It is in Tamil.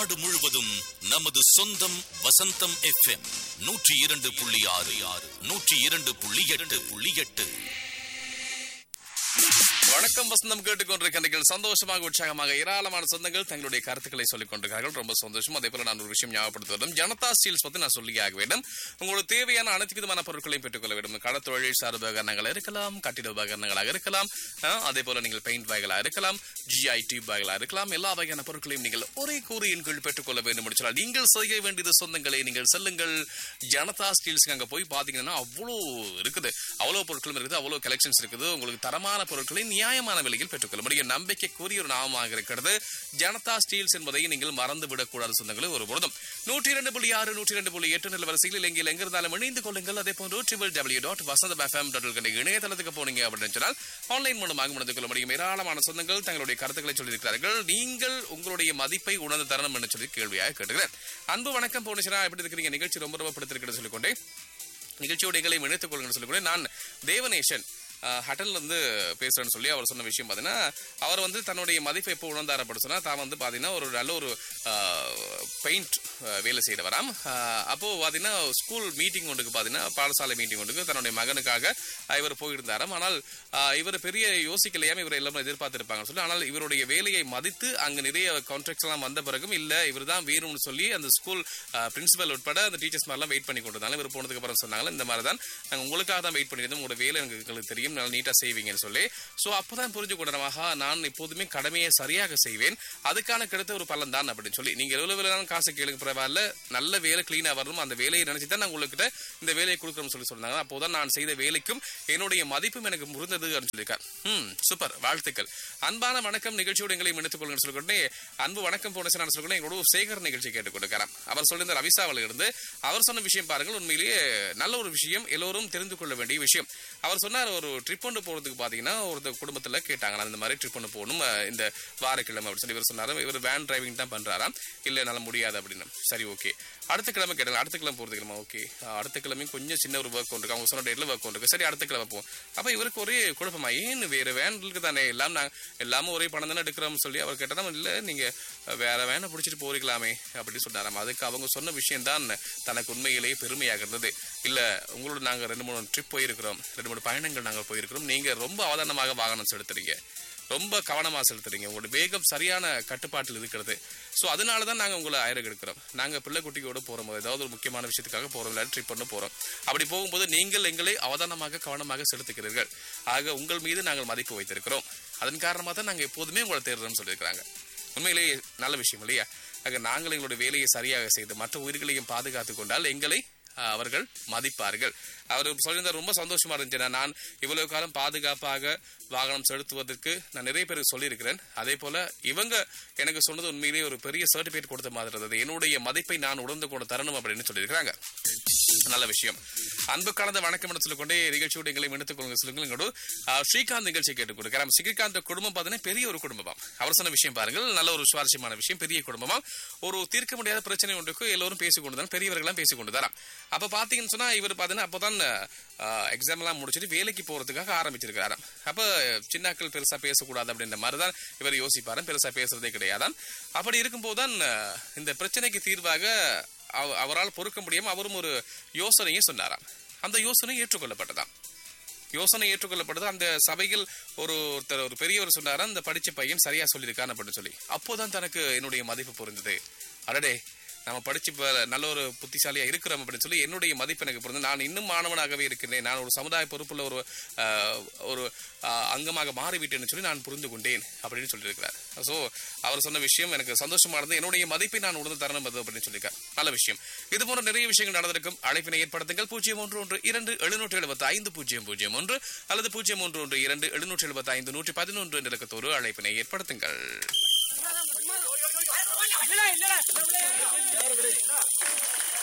நாடு முழுவதும் நமது சொந்தம் வசந்தம் எஃப்எம் நூற்றி இரண்டு புள்ளி ஆறு ஆறு நூற்றி இரண்டு புள்ளி எட்டு புள்ளி எட்டு வணக்கம் வசந்தம் கேட்டுக்கொண்டிருக்கிறீர்கள் சந்தோஷமாக உற்சாகமாக ஏராளமான சொந்தங்கள் தங்களுடைய கருத்துக்களை சொல்லிக் கொண்டிருக்கிறார்கள் ரொம்ப சந்தோஷம் அதே போல நான் ஒரு விஷயம் ஞாபகப்படுத்துவதும் ஜனதா ஸ்டீல்ஸ் பத்தி நான் சொல்லி ஆக வேண்டும் உங்களுக்கு தேவையான அனைத்து விதமான பொருட்களையும் பெற்றுக்கொள்ள வேண்டும் கடத்தொழில் சார் உபகரணங்கள் இருக்கலாம் கட்டிட உபகரணங்களாக இருக்கலாம் அஹ், அதே போல நீங்கள் பெயிண்ட் வகைகளாக இருக்கலாம் ஜிஐ டியூப் வகைகளாக இருக்கலாம் எல்லா வகையான பொருட்களையும் நீங்கள் ஒரே கூறியின் கீழ் பெற்றுக்கொள்ள வேண்டும் என்று சொன்னால் நீங்கள் செய்ய வேண்டியது சொந்தங்களை நீங்கள் செல்லுங்கள் ஜனதா ஸ்டீல்ஸ்க்கு அங்க போய் பாத்தீங்கன்னா அவ்வளோ இருக்குது அவ்வளோ பொருட்களும் இருக்குது அவ்வளோ கலெக்ஷன்ஸ் இருக்குது உங்களுக்கு தரமான பொருட்களை நியாயமான விலையில் பெற்றுக்கொள்ள முடியும் நம்பிக்கைக்குரிய ஒரு நாமமாக இருக்கிறது ஜனதா ஸ்டீல்ஸ் என்பதை நீங்கள் மறந்து விடக்கூடாது சொந்தங்களே ஒரு பொழுதும் நூற்றி இரண்டு புள்ளி ஆறு நூற்றி இரண்டு புள்ளி எட்டு நில வரிசையில் எங்கே எங்கிருந்தாலும் இணைந்து கொள்ளுங்கள் அதே போன்று triple W dot Vasanth FM dot இணையதளத்துக்கு போனீங்க அப்படின்னு சொன்னால் ஆன்லைன் மூலமாக உணர்ந்து கொள்ள முடியும் ஏராளமான சொந்தங்கள் தங்களுடைய கருத்துக்களை சொல்லியிருக்கிறார்கள் நீங்கள் உங்களுடைய மதிப்பை உணர்ந்து தரணும் என்று சொல்லி கேள்வியாக கேட்டுக்கிறேன் அன்பு வணக்கம் போனிச்சனா எப்படி இருக்கிறீங்க நிகழ்ச்சி ரொம்ப ரொம்ப பிடித்திருக்கிறது சொல்லிக்கொண்டே நிகழ்ச்சியோட எங்களை இணைத்துக் கொள்ளுங்கள் சொல்லிக்கூட நான் தேவநேசன் அஹ், ஹட்டன்ல இருந்து பேசுறேன்னு சொல்லி அவர் சொன்ன விஷயம் பார்த்தீங்கன்னா அவர் வந்து தன்னுடைய மதிப்பை எப்போ உணர்ந்தார் அப்படின்னு சொன்னா தான் வந்து பார்த்தீங்கன்னா ஒரு நல்ல ஒரு பெயிண்ட் வேலை செய்கிறவராம் அஹ், அப்போ பார்த்தீங்கன்னா ஸ்கூல் மீட்டிங் ஒன்றுக்கு பார்த்தீங்கன்னா பாடசாலை மீட்டிங் ஒன்றுக்கு தன்னுடைய மகனுக்காக அஹ், இவர் போயிருந்தாராம் ஆனால் அஹ், இவர் பெரிய யோசிக்கலையாம இவர் எல்லாமே எதிர்பார்த்திருப்பாங்கன்னு சொல்லி ஆனால் இவருடைய வேலையை மதித்து அங்க நிறைய கான்ட்ராக்ட்ஸ் எல்லாம் வந்த பிறகும் இல்ல இவர் தான் வேணும்னு சொல்லி அந்த ஸ்கூல் பிரின்சிபல் உட்பட அந்த டீச்சர்ஸ் மாதிரிலாம் வெயிட் பண்ணி கொண்டிருந்தாங்க இவர் போனதுக்கு அப்புறம் சொன்னாங்க இந்த மாதிரி தான் நாங்கள் உங்களுக்காக தான் வெயிட் பண்ணியிருந்தோம் உங்களோட வேலை எனக்கு எங்களுக்கு தெரியும் நல்லா நீட்டாக செய்வீங்கன்னு சொல்லி ஸோ அப்போதான் புரிஞ்சு கொண்டனமாக நான் எப்போதுமே கடமையை சரியாக செய்வேன் அதுக்கான கிடைத்த ஒரு பலன் தான் அப்படின்னு சொல்லி நீங்க எவ்வளவு வேலை காசு கேளுங்க பரவாயில்ல நல்ல வேலை கிளீனாக வரணும் அந்த வேலையை நினைச்சு தான் நான் உங்ககிட்ட இந்த வேலையை கொடுக்குறோம்னு சொல்லி சொன்னாங்க அப்போதான் நான் செய்த வேலைக்கும் என்னுடைய மதிப்பும் எனக்கு முறிந்தது அப்படின்னு சொல்லியிருக்கார் ம் சூப்பர் வாழ்த்துக்கள் அன்பான வணக்கம் நிகழ்ச்சியோட எங்களையும் எடுத்துக் கொள்ளுங்கன்னு சொல்லிக்கொண்டே அன்பு வணக்கம் போன நான் சொல்லிக்கொண்டே எங்களோட ஒரு சேகர் நிகழ்ச்சி கேட்டுக்கொண்டிருக்கிறார் அவர் சொல்லியிருந்த ரவிசாவில் இருந்து அவர் சொன்ன விஷயம் பாருங்கள் உண்மையிலேயே நல்ல ஒரு விஷயம் எல்லோரும் தெரிந்து கொள்ள வேண்டிய விஷயம் அவர் சொன்னார் ஒரு ட்ரிப் ஒன்று போறதுக்கு பாத்தீங்கன்னா ஒரு குடும்பத்துல கேட்டாங்க நான் இந்த மாதிரி ட்ரிப் ஒன்று போகணும் அஹ், இந்த வாரக்கிழமை அப்படின்னு சொல்லி இவர் சொன்னாரு இவர் வேன் டிரைவிங் தான் பண்றாராம் இல்ல என்னால முடியாது அப்படின்னு சரி ஓகே அடுத்த கிழமை கேட்டாங்க அடுத்த கிழமை போறது கிழமை ஓகே அடுத்த கிழமையும் கொஞ்சம் சின்ன ஒரு ஒர்க் ஒன்று இருக்கு அவங்க சொன்ன டேட்ல ஒர்க் ஒன்று இருக்கு சரி அடுத்த கிழமை போவோம் அப்ப இவருக்கு ஒரே குழப்பமா ஏன் வேற வேன் இருக்கு தானே எல்லாம் நான் எல்லாமே ஒரே பணம் தானே எடுக்கிறோம்னு சொல்லி அவர் கேட்டா இல்ல நீங்க வேற வேனை பிடிச்சிட்டு போறீங்களாமே அப்படின்னு சொன்னாராம் அதுக்கு அவங்க சொன்ன விஷயம் தான் தனக்கு உண்மையிலேயே பெருமையாக இருந்தது இல்ல உங்களோட நாங்க ரெண்டு மூணு ட்ரிப் போயிருக்கிறோம் ரெண்டு மூணு பயணங்கள் நாங்க போயிருக்கிறோம் நீங்க ரொம்ப அவதானமாக வாகனம் செலுத்துறீங்க ரொம்ப கவனமா செலுத்துறீங்க உங்களோட வேகம் சரியான கட்டுப்பாட்டில் இருக்கிறது ஸோ அதனால தான் நாங்கள் உங்களை ஆயிரம் எடுக்கிறோம் நாங்கள் பிள்ளை குட்டியோட போகிறோம் ஏதாவது ஒரு முக்கியமான விஷயத்துக்காக போகிறோம் இல்லை ட்ரிப் பண்ண போகிறோம் அப்படி போகும்போது நீங்கள் எங்களை அவதானமாக கவனமாக செலுத்துகிறீர்கள் ஆக உங்கள் மீது நாங்கள் மதிப்பு வைத்திருக்கிறோம் அதன் காரணமாக தான் நாங்கள் எப்போதுமே உங்களை தேடுறோம்னு சொல்லியிருக்கிறாங்க உண்மையிலேயே நல்ல விஷயம் இல்லையா ஆக நாங்கள் எங்களுடைய வேலையை சரியாக செய்து மற்ற உயிர்களையும் பாதுகாத்து கொண்டால் எங்களை அஹ், அவர்கள் மதிப்பார்கள் அவர் சொல்லியிருந்தார் ரொம்ப சந்தோஷமா இருந்துச்சு நான் நான் இவ்வளவு காலம் பாதுகாப்பாக வாகனம் செலுத்துவதற்கு நான் நிறைய பேருக்கு சொல்லியிருக்கிறேன் அதே போல இவங்க எனக்கு சொன்னது உண்மையிலேயே ஒரு பெரிய சர்டிபிகேட் கொடுத்த மாதிரி இருந்தது என்னுடைய மதிப்பை நான் உணர்ந்து கொண்டு தரணும் அப்படின்னு சொல்லியிருக்கிறாங்க நல்ல விஷயம் அன்பு கலந்த வணக்கம் என்று சொல்லிக்கொண்டே நிகழ்ச்சியோடு எங்களை எடுத்துக் கொள்ளுங்க சொல்லுங்கள் எங்களோட அஹ், ஸ்ரீகாந்த் நிகழ்ச்சி கேட்டுக்கொடுக்கிறேன் ஸ்ரீகாந்த் குடும்பம் பார்த்தீங்கன்னா பெரிய ஒரு குடும்பமாம் அவர் சொன்ன விஷயம் பாருங்கள் நல்ல ஒரு சுவாரஸ்யமான விஷயம் பெரிய குடும்பமாம் ஒரு தீர்க்க முடியாத பிரச்சனை ஒன்றுக்கு எல்லோரும் பேசிக்கொண்டு தான் பெரியவர்கள்லாம் பேசிக்கொண்டு தராம் அப்ப பாத்தீங்கன்னு சொன்னா இவர் பாத்தீங்கன்னா அப்பதான் எக்ஸாம் எல்லாம் முடிச்சுட்டு வேலைக்கு போறதுக்காக ஆரம்பிச்சிருக்காராம் அப்ப சின்னாக்கள் பெருசா பேசக்கூடாது அப்படின்ற மாதிரி தான் இவர் யோசிப்பாராம் பெருசா பேசுறதே கிடையாதான் அப்படி இருக்கும்போது தான் அஹ், இந்த பிரச்சனைக்கு தீர்வாக அவ- அவரால் பொறுக்க முடியாம அவரும் ஒரு யோசனையை சொன்னாராம் அந்த யோசனை ஏற்றுக்கொள்ளப்பட்டதாம் யோசனை ஏற்றுக்கொள்ளப்படுது அந்த சபையில் ஒரு ஒருத்தர் ஒரு பெரியவர் சொன்னாரா அந்த படிச்ச பையன் சரியா சொல்லியிருக்கான் அப்படின்னு சொல்லி அப்போதான் தனக்கு என்னுடைய மதிப்பு புரிந்தது அடடே நம்ம படிச்சு இப்ப நல்ல ஒரு புத்திசாலியா இருக்கிறோம் அப்படின்னு சொல்லி என்னுடைய மதிப்பு எனக்கு புரிந்து நான் இன்னும் மாணவனாகவே இருக்கின்றேன் நான் ஒரு சமுதாய பொறுப்புள்ள ஒரு ஆஹ், ஒரு ஆஹ், அங்கமாக மாறிவிட்டேன்னு சொல்லி நான் புரிந்து கொண்டேன் அப்படின்னு சொல்லியிருக்கிறார் ஸோ அவர் சொன்ன விஷயம் எனக்கு சந்தோஷமா இருந்தது என்னுடைய மதிப்பை நான் உணர்ந்து தரணும் அது அப்படின்னு சொல்லியிருக்கார் நல்ல விஷயம் இது போன்ற நிறைய விஷயங்கள் நடந்திருக்கும் அழைப்பினை ஏற்படுத்துங்கள் பூஜ்ஜியம் ஒன்று ஒன்று இரண்டு எழுநூற்றி எழுபத்தி ஐந்து பூஜ்ஜியம் பூஜ்ஜியம் ஒன்று அல்லது பூஜ்ஜியம் ஒன்று ஒன்று இரண்டு எழுநூற்றி எழுபத்தி ஐந்து நூற்றி பதினொன்று என்ற இலக்கத்தோடு அழைப்பினை ஏற்படுத்துங்கள் இல்லடா இல்லடா